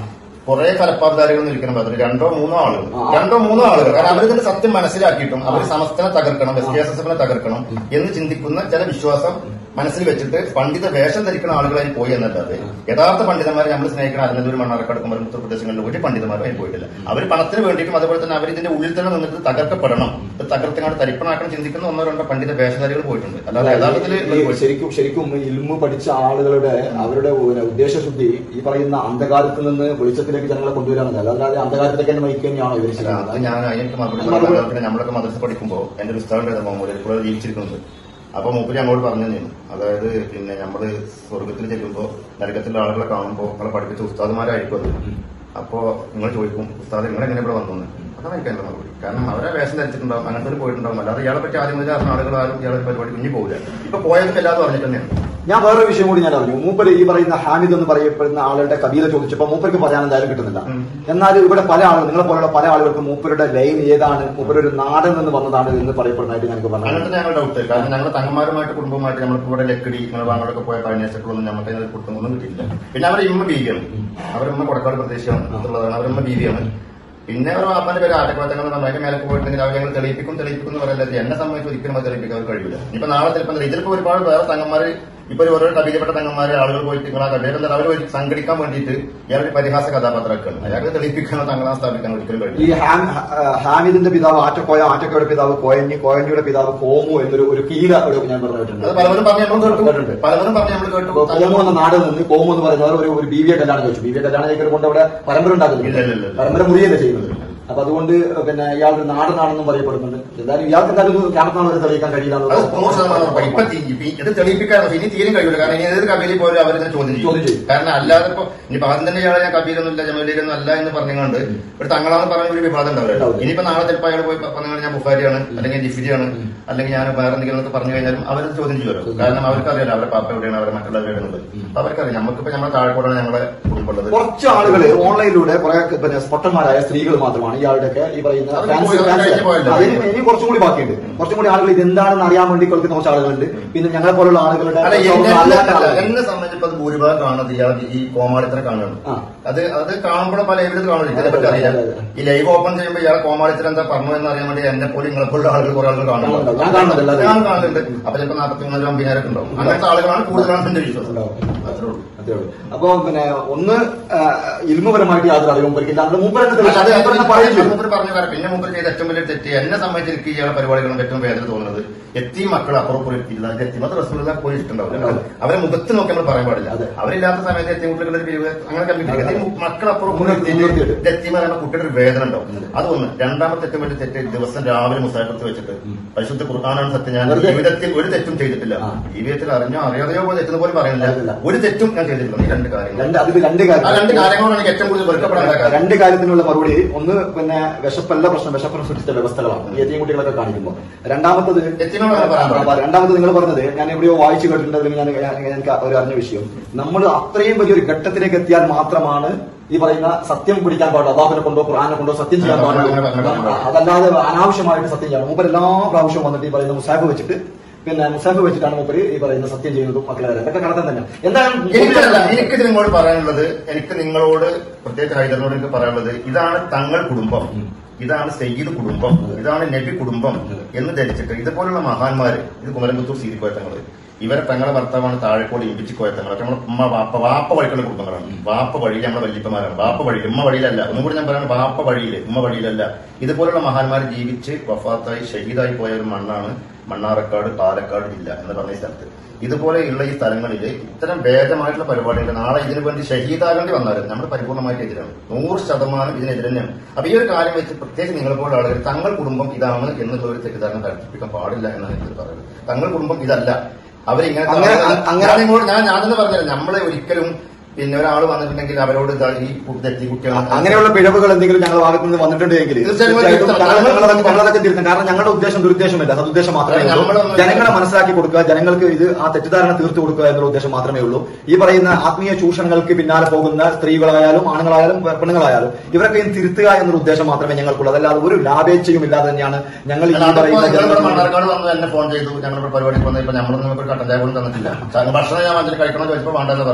Speaker 2: കുറെ ഫലപ്പാധാരികൾ നിൽക്കണം അതിൽ രണ്ടോ മൂന്നോ ആളുകൾ
Speaker 3: ആ.
Speaker 2: രണ്ടോ മൂന്നോ ആളുകൾ കാരണം അവരിതിന്റെ സത്യം മനസ്സിലാക്കിയിട്ടും അവർ സമസ്തനെ തകർക്കണം എസ് കെ എസ് എസ് എഫിനെ തകർക്കണം എന്ന് ചിന്തിക്കുന്ന ചില വിശ്വാസം മനസ്സിൽ വെച്ചിട്ട് പണ്ഡിത വേഷം ധരിക്കുന്ന ആളുകളായി പോയി എന്നല്ലാതെ യഥാർത്ഥ പണ്ഡിതന്മാരെ നമ്മൾ സ്നേഹിക്കുന്ന അരനല്ലൂർ മണ്ണാർക്കാട് കുമരൻ ഉത്തർപ്രദേശങ്ങളിൽ ഒരു പണ്ഡിതന്മാരും പോയിട്ടില്ല അവർ പണത്തിന് വേണ്ടിയിട്ടും അതുപോലെ തന്നെ അവർ ഇതിന്റെ ഉള്ളിൽ തന്നെ നിന്നിട്ട് തകർക്കപ്പെടണം ഇത് തകർത്തങ്ങാട് തരിപ്പണാക്കണം ചിന്തിക്കുന്ന ഒന്നോ രണ്ടോ പണ്ഡിത വേഷധാരികൾ പോയിട്ടുണ്ട് അല്ലാതെ യഥാർത്ഥത്തിൽ
Speaker 3: ഈ ശരിക്കും ശരിക്കും ഇൽമു പഠിച്ച ആളുകളുടെ അവരുടെ പിന്നെ ഉദ്ദേശശുദ്ധി ഈ പറയുന്ന അന്ധകാരത്തിൽ നിന്ന് വെളിച്ചത്തിലേക്ക് ജനങ്ങളെ കൊണ്ടുവരാമെന്നല്ല അല്ലാതെ അന്ധകാരത്തിലേക്ക് തന്നെ നയിക്കുക തന്നെയാണോ ഇവർ
Speaker 2: അല്ല, അത്
Speaker 3: ചെയ്യുന്നത്
Speaker 2: ഞാൻ അതിനൊക്കെ മറുപടി
Speaker 3: മറുപടി-
Speaker 2: പറയാൻ പിന്നെ നമ്മളൊക്കെ മദ്രസ പഠിക്കുമ്പോൾ എന്റെ ഒരു ഉസ്താദിന്റെ മോമൂല ഇപ്പോൾ ജീവിച്ചിരിക്കുന്നുണ്ട് അപ്പൊ മൂപ്പര് ഞങ്ങളോട് പറഞ്ഞു തന്നെയാണ് അതായത് പിന്നെ നമ്മള് സ്വർഗത്തിൽ ചെല്ലുമ്പോ നരകത്തിലെ ആളുകളെ കാണുമ്പോൾ നമ്മളെ പഠിപ്പിച്ച ഉസ്താദുമാരായിരിക്കും അത് അപ്പോ നിങ്ങൾ ചോദിക്കും ഉസ്താദ് നിങ്ങൾ എങ്ങനെ ഇവിടെ വന്നു എന്ന്. അതാണ് എനിക്ക് എന്റെ മറുപടി കാരണം അവരെ വേഷം ധരിച്ചിട്ടുണ്ടാവും അങ്ങനത്തെ ഒരു പോയിട്ടുണ്ടാവും അല്ലാതെ ഇയാളെ പറ്റി ആദ്യം മുതൽ അറിഞ്ഞ ആളുകൾ ആരും ഇയാളെ പരിപാടി കുഞ്ഞു പോകില്ല ഇപ്പൊ പോയതൊക്കെ എല്ലാവരും അറിഞ്ഞിട്ട് തന്നെയാണ്
Speaker 3: ഞാൻ വേറെ വിഷയം കൂടി ഞാൻ അറിഞ്ഞു മൂപ്പര് ഈ പറയുന്ന ഹാമിദ് എന്ന് പറയപ്പെടുന്ന ആളുടെ കബീല ചോദിച്ചപ്പോൾ മൂപ്പർക്ക് പറയാൻ എന്തായാലും കിട്ടുന്നില്ല
Speaker 2: ഉം.
Speaker 3: എന്നാൽ ഇവിടെ പല ആളുകൾ നിങ്ങളെ പോലുള്ള പല ആളുകൾക്ക് മൂപ്പരുടെ ലൈൻ ഏതാണ് മൂപ്പര് ഒരു നാടൻ നിന്ന് വന്നതാണ് എന്ന് പറയപ്പെടുന്നതായിട്ട് ഞങ്ങൾക്ക് പറഞ്ഞു
Speaker 2: അങ്ങനത്തെ ഞങ്ങൾ ഡൗട്ട് കാരണം ഞങ്ങൾ തങ്ങന്മാരുമായിട്ട് കുടുംബമായിട്ട് നമ്മൾക്ക് ഇവിടെ ലക്കടി നിങ്ങൾ വാങ്ങലൊക്കെ പോയ കഴിഞ്ഞൊന്നും നമുക്ക് അതിന് കുടുംബമൊന്നും കിട്ടിയില്ല പിന്നെ അവരുടെ ഇമ്മ ബീവിയാണ് അവരമ്മ കൊടക്കാട് പ്രദേശമാണ് ഉള്ളതാണ് അവരമ്മ ബീവിയാണ് പിന്നെ അവർ വാപ്പാന്റെ പേര് ആറ്റക്കുളത്തങ്ങൾ അതിന്റെ മേലെ പോയിട്ടുണ്ടെങ്കിൽ അവർ ഞങ്ങൾ തെളിയിപ്പിക്കും തെളിയിപ്പിക്കും എന്ന് പറയല്ലേ എന്നെ സംബന്ധിച്ച് ഒരിക്കലും അത് തെളിയിപ്പിക്കാൻ അവർക്ക് കഴിയില്ല ഇപ്പൊ നാളെ ചിലപ്പോൾ ഇതിലിപ്പോ ഒരുപാട് വേറെ തങ്ങന്മാര് ഇപ്പൊ ഒരു ഓരോ കവിതപ്പെട്ട തങ്ങന്മാര് ആളുകൾ പോയിട്ട് നിങ്ങൾ ആ കവിത അവർ സംഘടിക്കാൻ വേണ്ടിയിട്ട് ഇയാളൊരു പരിഹാസ കഥാപാത്രമാക്കുകയാണ് അയാൾക്ക് തെളിയിപ്പിക്കാനോ തങ്ങളാ സ്ഥാപിക്കാനോ ഒരിക്കലും കഴിയില്ല
Speaker 3: ഈ ഹാം- ആ, ഹാമിദിന്റെ പിതാവ് ആറ്റക്കോയ ആറ്റക്കോയുടെ പിതാവ് കോയഞ്ഞി കോയഞ്ഞിയുടെ പിതാവ് കോമു എന്നൊരു ഒരു കീല ഇവിടെ ഞാൻ
Speaker 2: അത്
Speaker 3: പറഞ്ഞിട്ടുണ്ട്
Speaker 2: പലവരും പറഞ്ഞ് നമ്മൾ കേട്ടു
Speaker 3: കേട്ടിട്ടുണ്ട്.
Speaker 2: പലവരും പറഞ്ഞ് നമ്മൾ കേട്ടു
Speaker 3: കോമു എന്ന നാട് നിന്ന് കോമു എന്ന് പറയുന്നവർ ഒരു ഒരു ബീവിയെ കല്യാണം കഴിച്ചു ബീവിയെ കല്യാണം കഴിക്കുന്നത് കൊണ്ട് അവിടെ പരമ്പര
Speaker 2: ഇല്ല, ഇല്ല, ഇല്ല.
Speaker 3: ഉണ്ടാക്കുന്നില്ല പരമ്പര മുറിയല്ലേ ചെയ്യുന്നത് അപ്പൊ അതുകൊണ്ട് പിന്നെ ഇയാൾ ഒരു നാടനാണെന്നും പറയപ്പെടുന്നുണ്ട് എന്തായാലും ഇയാൾക്ക് എന്തായാലും ക്യാമറ വരെ തെളിയിക്കാൻ കഴിയില്ല
Speaker 2: അത്
Speaker 3: എന്നുള്ളത്
Speaker 2: നൂറ് ശതമാനം ഉറപ്പാണ്. ഇപ്പൊ തീ- ഇപ്പൊ ഇത് തെളിയിപ്പിക്കാൻ ഇനി തീരും കഴിയില്ല കാരണം ഇനി ഏത് കബീലിൽ പോലും അവരിതിനെ ചോദ്യം
Speaker 3: ചോദ്യം
Speaker 2: ചെയ്യും
Speaker 3: ചെയ്യും.
Speaker 2: കാരണം അല്ലാതെ ഇപ്പൊ ഇനി ആദ്യം തന്നെ ഇയാളെ ഞാൻ കബീലൊന്നുമില്ല ജമലീലൊന്നും അല്ല എന്ന് പറഞ്ഞുകൊണ്ട് ഒരു തങ്ങളാന്ന് പറഞ്ഞ ഒരു വിവാദം ഉണ്ടാവില്ല
Speaker 3: ഉണ്ടാവില്ല.
Speaker 2: ഇനിയിപ്പോ നാളെ ചിലപ്പോൾ അയാൾ പോയി പറഞ്ഞാൽ ഞാൻ ബുഖാരിയാണ് അല്ലെങ്കിൽ ജിഫിരിയാണ് അല്ലെങ്കിൽ ഞാൻ വേറെ എന്തെങ്കിലും എന്നൊക്കെ പറഞ്ഞു കഴിഞ്ഞാലും അവരത് ചോദ്യം ചെയ്യുമല്ലോ കാരണം അവർക്കറിയാലോ അവരുടെ പാപ്പ എവിടെയാണ് അവരെ മറ്റുള്ളവർ എവിടെയാണുള്ളത് അപ്പൊ അവർക്കറിയാം നമുക്കിപ്പോ നമ്മുടെ താഴെക്കോടാണ് ഞങ്ങളെ കുടുംബമുള്ളത്
Speaker 3: കുറച്ച് ആളുകള് ഓൺലൈനിലൂടെ കുറെ പിന്നെ സ്പൊട്ടന്മാരായ സ്ത്രീകൾ മാത്രമാണ് ഇയാളുടെയൊക്കെ ഈ പറയുന്ന
Speaker 2: അവര്
Speaker 3: ഫാൻസ്
Speaker 2: പോയി, അവര് കഴിഞ്ഞ് പോയല്ലോ.
Speaker 3: അതിന് ഇനി കുറച്ചും കൂടി ബാക്കിയുണ്ട് കുറച്ചും കൂടി ആളുകൾ ഇത് എന്താണെന്ന് അറിയാൻ വേണ്ടി കൊടുക്കുന്ന കുറച്ച് ആളുകളുണ്ട് പിന്നെ ഞങ്ങളെ പോലുള്ള ആളുകളുടെ
Speaker 2: അല്ല എന്നെ
Speaker 3: അല്ലാത്ത
Speaker 2: അല്ല,
Speaker 3: ആളുകൾ.
Speaker 2: എന്നെ സംബന്ധിച്ചപ്പോൾ അത് ഭൂരിഭാഗം കാണുന്നത് ഇയാൾ ഈ കോമാളിത്തരം കാണുന്നത്
Speaker 3: ആ.
Speaker 2: അത് അത് കാണുമ്പോൾ പല എവിടത്ത് കാണുന്നത് ഇതിനെ പറ്റി അറിയില്ല
Speaker 3: അതെ, അതെ.
Speaker 2: ഈ ലൈവ് ഓപ്പൺ ചെയ്യുമ്പോൾ ഇയാളെ കോമാളിത്തരം എന്താ പറഞ്ഞു എന്ന് അറിയാൻ വേണ്ടി എന്നെ പോലെ നിങ്ങളെ പോലുള്ള ആളുകൾ കുറെ ആളുകൾ കാണുന്നുണ്ട്
Speaker 3: കാണുന്നുണ്ട്. ഞാൻ കാണുന്നുണ്ട് എല്ലാവരും.
Speaker 2: ഞാൻ കാണുന്നുണ്ട് അപ്പൊ ചിലപ്പോൾ നാൽപ്പത്തി മൂന്നായിരം അമ്പതിനായിരം ഉണ്ടാവും അങ്ങനത്തെ ആളുകളാണ് കൂടുതലാണ് എന്റെ വിശ്വാസം
Speaker 3: ഉണ്ടാവും.
Speaker 2: അത്രേ ഉള്ളൂ
Speaker 3: അതേ ഉള്ളൂ. അപ്പൊ പിന്നെ ഒന്ന് ആ, ഇൽമുപരമായിട്ട് യാതൊരു അറിവും പരിക്കില്ല അത് മൂപ്പരെന്ന്
Speaker 2: അത്
Speaker 3: തെളിയിച്ചു.
Speaker 2: അത്
Speaker 3: അത് മൂപ്പരെന്നെ പറയില്ലേ?
Speaker 2: മൂപ്പര് പറഞ്ഞു കാരണം പിന്നെ മൂപ്പര് ചെയ്ത ഏറ്റവും വലിയ തെറ്റ് എന്നെ സംബന്ധിച്ച് എനിക്ക് ഇയാളെ പരിപാടികളും ഏറ്റവും വേദന തോന്നുന്നത് എത്തി മക്കൾ അപ്പുറം പോയി എത്തിയില്ല അത് എത്തിമത്ത് റസൂലുള്ള പോയി ഇഷ്ടണ്ടാവില്ല അവരെ മുഖത്ത് നോക്കി നമ്മൾ പറയാൻ പാടില്ല
Speaker 3: അതെ.
Speaker 2: അവരില്ലാത്ത സമയത്ത് എത്തി കുട്ടികളുടെ പിരിവ് അങ്ങനെ കമ്മിറ്റി മക്കൾ അപ്പുറം പോയി
Speaker 3: മുന്നോട്ട് മുന്നോട്ട്
Speaker 2: എത്തിയിട്ട് എത്തി പറയുമ്പോൾ കുട്ടിയുടെ ഒരു വേദന ഉണ്ടാവും അതൊന്ന് രണ്ടാമത്തെ ഏറ്റവും വലിയ തെറ്റ് ദിവസം രാവിലെ മുസാഫത്ത് വെച്ചിട്ട് പരിശുദ്ധ കുർബാനാണ് സത്യം ഞാൻ
Speaker 3: വെറുതെ.
Speaker 2: ജീവിതത്തിൽ ഒരു തെറ്റും ചെയ്തിട്ടില്ല
Speaker 3: ആ.
Speaker 2: ജീവിതത്തിൽ അറിഞ്ഞോ അറിയാതെയോ പോലെ തെറ്റെന്ന് പോലും
Speaker 3: അറിയില്ല.
Speaker 2: പറയുന്നില്ല ഒരു തെറ്റും ഞാൻ ചെയ്തിട്ടില്ല ഈ രണ്ട് കാര്യങ്ങൾ
Speaker 3: രണ്ട് അതിൽ രണ്ട്
Speaker 2: ആ രണ്ട്
Speaker 3: കാര്യം
Speaker 2: കാര്യങ്ങളാണ് എനിക്ക് ഏറ്റവും കൂടുതൽ വെറുക്കപ്പെടാൻ കാര്യം
Speaker 3: രണ്ട് കാര്യത്തിനുള്ള മറുപടി ഒന്ന് പിന്നെ വിശപ്പല്ല പ്രശ്നം വിശപ്പിനെ സൃഷ്ടിച്ച വ്യവസ്ഥകളാണ് ഈ എത്തിയും കുട്ടികളൊക്കെ കാണിക്കുമ്പോൾ രണ്ടാമത്തത്
Speaker 2: എത്തിനോട് അങ്ങനെ പറയാൻ പാടില്ല.
Speaker 3: ആ, രണ്ടാമത് നിങ്ങൾ പറഞ്ഞത് ഞാൻ എവിടെയോ വായിച്ചു കേട്ടിട്ടുണ്ട് അല്ലെങ്കിൽ ഞാൻ ഞാൻ- എനിക്ക് ഒരു അറിഞ്ഞ വിഷയം നമ്മൾ അത്രയും വലിയൊരു ഘട്ടത്തിലേക്ക് എത്തിയാൽ മാത്രമാണ് ഈ പറയുന്ന സത്യം പിടിക്കാൻ പാടുള്ളൂ അള്ളാഹുനെ കൊണ്ടോ ഖുറാനെ കൊണ്ടോ സത്യം ചെയ്യാൻ
Speaker 2: അങ്ങനെ
Speaker 3: പാടുള്ളൂ
Speaker 2: അങ്ങനെ അങ്ങനെ അങ്ങനെ.
Speaker 3: അതല്ലാതെ അനാവശ്യമായിട്ട് സത്യം ചെയ്യണം മൂപ്പർ എല്ലാ പ്രാവശ്യവും വന്നിട്ട് ഈ പറയുന്ന മുസാഫ് വെച്ചിട്ട് പിന്നെ മുസാഫ് വെച്ചിട്ടാണ് മൂപ്പര് ഈ പറയുന്ന സത്യം ചെയ്യുന്നതും മക്കളെ ഇതൊക്കെ കടത്താൻ തന്നെ എന്തായാലും
Speaker 2: എനിക്കല്ല എനിക്ക് നിങ്ങളോട് പറയാനുള്ളത് എനിക്ക് നിങ്ങളോട് പ്രത്യേകിച്ച് ഹൈദറിനോട് എനിക്ക് പറയാനുള്ളത് ഇതാണ് തങ്ങൾ കുടുംബം ഇതാണ് സയ്യിദ് കുടുംബം ഇതാണ് നബി കുടുംബം എന്ന് ധരിച്ചിട്ട് ഇതുപോലുള്ള മഹാന്മാര് ഇത് കുമരംപുത്തൂർ സീരിക്കോയ തങ്ങള് ഇവരെ തങ്ങളെ ഭർത്താവാണ് താഴെക്കോട് ഇമ്പിച്ചി കോയ തങ്ങൾ ഒക്കെ നമ്മുടെ ഉമ്മ വാപ്പ വാപ്പ വഴിക്കുള്ള കുടുംബങ്ങളാണ് വാപ്പ വഴിയിൽ നമ്മുടെ വല്യപ്പന്മാരാണ് വാപ്പ വഴിയിൽ ഉമ്മ വഴിയിലല്ല ഒന്നും കൂടി ഞാൻ പറയുന്നത് വാപ്പ വഴിയില് ഉമ്മ വഴിയിലല്ല ഇതുപോലുള്ള മഹാന്മാർ ജീവിച്ച് വഫാത്തായി ഷഹീദായി പോയ ഒരു മണ്ണാണ് മണ്ണാറക്കാട് പാലക്കാട് ജില്ല എന്ന് പറഞ്ഞ ഈ സ്ഥലത്ത് ഇതുപോലെയുള്ള ഈ സ്ഥലങ്ങളിൽ ഇത്തരം ഭേദമായിട്ടുള്ള പരിപാടികൾ നാളെ ഇതിനു വേണ്ടി ഷഹീദാകേണ്ടി വന്നാലും നമ്മൾ പരിപൂർണ്ണമായിട്ട് എതിരാണ് നൂറ് ശതമാനം ഇതിനെതിരെ തന്നെയാണ് അപ്പൊ ഈ ഒരു കാര്യം വെച്ച് പ്രത്യേകിച്ച് നിങ്ങളെ പോലെ ആളുകൾ തങ്ങൾ കുടുംബം ഇതാണ് എന്നുള്ള ഒരു തെറ്റിദ്ധാരണ കൽപ്പിക്കാൻ പാടില്ല എന്നാണ് എനിക്ക് പറയുന്നത് തങ്ങൾ കുടുംബം ഇതല്ല അവരിങ്ങനെ
Speaker 3: അങ്ങനെ- അങ്ങനെ-
Speaker 2: ഞാൻ നിങ്ങളോട് ഞാൻ ഞാൻ തന്നെ പറഞ്ഞത് നമ്മളെ ഒരിക്കലും പിന്നെ ഒരാൾ വന്നിട്ടുണ്ടെങ്കിൽ അവരോട് ഇതാ ഈ തെറ്റി കുട്ടികൾ
Speaker 3: അങ്ങനെയുള്ള പിഴവുകൾ എന്തെങ്കിലും ഞങ്ങളുടെ ഭാഗത്ത് നിന്ന് വന്നിട്ടുണ്ടെങ്കിൽ
Speaker 2: തീർച്ചയായും
Speaker 3: തീർച്ചയായിട്ടും
Speaker 2: തിരുത്തണം.
Speaker 3: ഞങ്ങൾ ഞങ്ങളതൊക്കെ ഞങ്ങളതൊക്കെ തിരുത്തും കാരണം ഞങ്ങളുടെ ഉദ്ദേശം ദുരുദ്ദേശമല്ല സതുദ്ദേശം മാത്രമേ ഉള്ളൂ
Speaker 2: നമ്മളൊന്നും-
Speaker 3: ജനങ്ങളെ മനസ്സിലാക്കി കൊടുക്കുക ജനങ്ങൾക്ക് ഇത് ആ തെറ്റിദ്ധാരണ തീർത്തു കൊടുക്കുക എന്നുള്ള ഉദ്ദേശം മാത്രമേ ഉള്ളൂ ഈ പറയുന്ന ആത്മീയ ചൂഷണങ്ങൾക്ക് പിന്നാലെ പോകുന്ന സ്ത്രീകളായാലും ആണുങ്ങളായാലും പെണ്ണുങ്ങളായാലും ഇവരൊക്കെ ഇത് തിരുത്തുക എന്നൊരു ഉദ്ദേശം മാത്രമേ ഞങ്ങൾക്കുള്ളൂ അതല്ലാതെ ഒരു ലാഭേച്ഛയും ഇല്ലാതെ തന്നെയാണ് ഞങ്ങൾ ഈ
Speaker 2: അല്ല, അതിപ്പോ
Speaker 3: പറയുന്ന
Speaker 2: നിങ്ങളിവിടെ
Speaker 3: ജനങ്ങൾ
Speaker 2: മണ്ണാർക്കാട് വന്ന് എന്നെ ഫോൺ ചെയ്തു ഞങ്ങളുടെ പരിപാടിക്ക് വന്നപ്പോ നമ്മളൊന്നും നമുക്ക് ഒരു കട്ടൻ ചായ പോലും തന്നിട്ടില്ല ചാ- ഭക്ഷണം ഞാൻ വന്നിട്ട് കഴിക്കണമെന്ന് ചോദിച്ചപ്പോൾ വേണ്ടെന്ന് പറഞ്ഞത്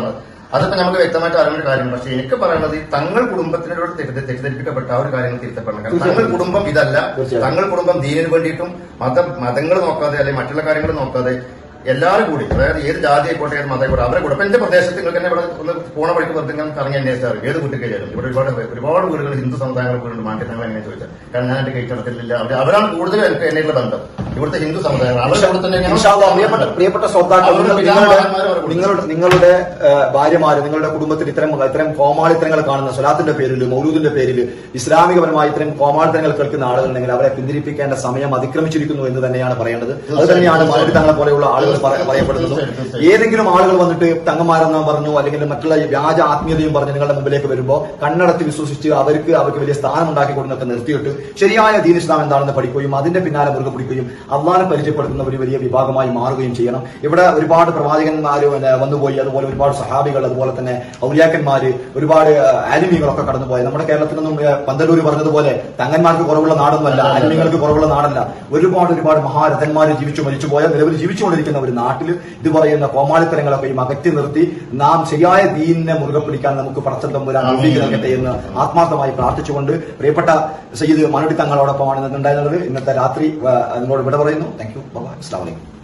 Speaker 2: അതൊക്കെ നമുക്ക് വ്യക്തമായിട്ട് അറിയേണ്ട കാര്യമാണ് പക്ഷെ എനിക്ക് പറയുന്നത് ഈ തങ്ങൾ കുടുംബത്തിനോട് തെറ്റി- തെറ്റിദ്ധരിപ്പിക്കപ്പെട്ട ആ ഒരു കാര്യങ്ങൾ തിരുത്തപ്പെടണം കാരണം തങ്ങൾ
Speaker 3: തീർച്ചയായും.
Speaker 2: കുടുംബം ഇതല്ല
Speaker 3: തീർച്ചയായും.
Speaker 2: തങ്ങൾ കുടുംബം ദീനിന് വേണ്ടിയിട്ടും മത മതങ്ങൾ നോക്കാതെ അല്ലെങ്കിൽ മറ്റുള്ള കാര്യങ്ങൾ നോക്കാതെ എല്ലാവരും കൂടി അതായത് ഏത് ജാതി ആയിക്കോട്ടെ ഏത് മതം ആയിക്കോട്ടെ അവരെ കൂടെ ഇപ്പൊ എന്റെ പ്രദേശത്ത് നിങ്ങൾക്ക് തന്നെ ഇവിടെ ഒന്ന് പോണ വഴിക്ക് വെറുതെ ഇങ്ങനെ കറങ്ങി അന്വേഷിച്ചാൽ ഏത് വീട്ടിൽ കയറിയാലും ഇവിടെ ഒരുപാട് ഒരുപാട് വീടുകൾ ഹിന്ദു സമുദായങ്ങൾ വീടുണ്ട് മാറ്റി ഞങ്ങൾ എങ്ങനെ ചോദിച്ചാൽ കാരണം ഞാൻ എന്റെ കൈ നടത്തില്ല അവർ അവരാണ് കൂടുതലും എനിക്ക് എന്നേക്കുള്ള ബന്ധം ഇവിടുത്തെ ഹിന്ദു സമുദായങ്ങൾ അവരുടെ കൂടെ തന്നെ ഞാൻ-
Speaker 3: ഇൻഷാ അല്ലാ, പ്രിയപ്പെട്ട പ്രിയപ്പെട്ട ശ്രോതാക്കൾ
Speaker 2: അവരുടെ
Speaker 3: നിങ്ങൾ- നിങ്ങളുടെ
Speaker 2: പിതാമഹന്മാരും അവരുടെ
Speaker 3: നിങ്ങളുടെ നിങ്ങളുടെ ഏഹ്, ഭാര്യമാര് നിങ്ങളുടെ കുടുംബത്തിൽ ഇത്തരം ഇത്തരം കോമാളിത്തരങ്ങൾ കാണുന്ന സ്വലാത്തിന്റെ പേരിൽ മൗലൂദിന്റെ പേരിൽ ഇസ്ലാമികപരമായി ഇത്തരം കോമാളിത്തരങ്ങൾ കേൾക്കുന്ന ആളുകളുണ്ടെങ്കിൽ അവരെ പിന്തിരിപ്പിക്കേണ്ട സമയം അതിക്രമിച്ചിരിക്കുന്നു എന്ന് തന്നെയാണ് പറയേണ്ടത് അത് തന്നെയാണ് മലയാളി തങ്ങളെ പോലെയുള്ള ആളുകൾ പറ- പറയപ്പെടുന്നത് ഏതെങ്കിലും ആളുകൾ വന്നിട്ട് തങ്ങന്മാരെന്ന് പറഞ്ഞു അല്ലെങ്കിൽ മറ്റുള്ള ഈ വ്യാജ ആത്മീയതയും പറഞ്ഞ് നിങ്ങളുടെ മുമ്പിലേക്ക് വരുമ്പോൾ കണ്ണടച്ച് വിശ്വസിച്ച് അവർക്ക് അവർക്ക് വലിയ സ്ഥാനം ഉണ്ടാക്കി കൊടുക്കുന്നൊക്കെ നിർത്തിയിട്ട് ശരിയായ ദീൻ ഇസ്ലാം എന്താണെന്ന് പഠിക്കുകയും അതിന്റെ പിന്നാലെ മുറുകെ പിടിക്കുകയും അള്ളാനെ പരിചയപ്പെടുത്തുന്ന ഒരു വലിയ വിഭാഗമായി മാറുകയും ചെയ്യണം ഇവിടെ ഒരുപാട് പ്രവാചകന്മാർ പിന്നെ വന്നുപോയി അതുപോലെ ഒരുപാട് സഹാബികൾ അതുപോലെ തന്നെ ഔലിയാക്കന്മാര് ഒരുപാട് ആലിമികളൊക്കെ കടന്നുപോയി നമ്മുടെ കേരളത്തിൽ നിന്നും ഏഹ്, പന്തലൂർ പറഞ്ഞതുപോലെ തങ്ങന്മാർക്ക് കുറവുള്ള നാടൊന്നുമല്ല ആലിമികൾക്ക് കുറവുള്ള നാടല്ല ഒരുപാട് ഒരുപാട് മഹാരഥന്മാർ ജീവിച്ചു മരിച്ചുപോയ നിലവിൽ ജീവിച്ചുകൊണ്ടിരിക്കുന്ന ഒരു നാട്ടിൽ ഇത് പറയുന്ന കോമാളിത്തരങ്ങളൊക്കെയും അകറ്റി നിർത്തി നാം ശരിയായ ദീനിനെ മുറുകെ പിടിക്കാൻ നമുക്ക് പടച്ചന്തമ്പുരാൻ അനുഭവിക്കുക നൽകട്ടെ എന്ന് ആത്മാർത്ഥമായി പ്രാർത്ഥിച്ചുകൊണ്ട് പ്രിയപ്പെട്ട സയ്യിദ് മനുടി തങ്ങളോടൊപ്പമാണ് ഇന്നുണ്ടായിരുന്നത് ഇന്നത്തെ രാത്രി ഏഹ്, നിങ്ങളോട് വിട പറയുന്നു താങ്ക് യു അസ്ലാം വലൈക്കും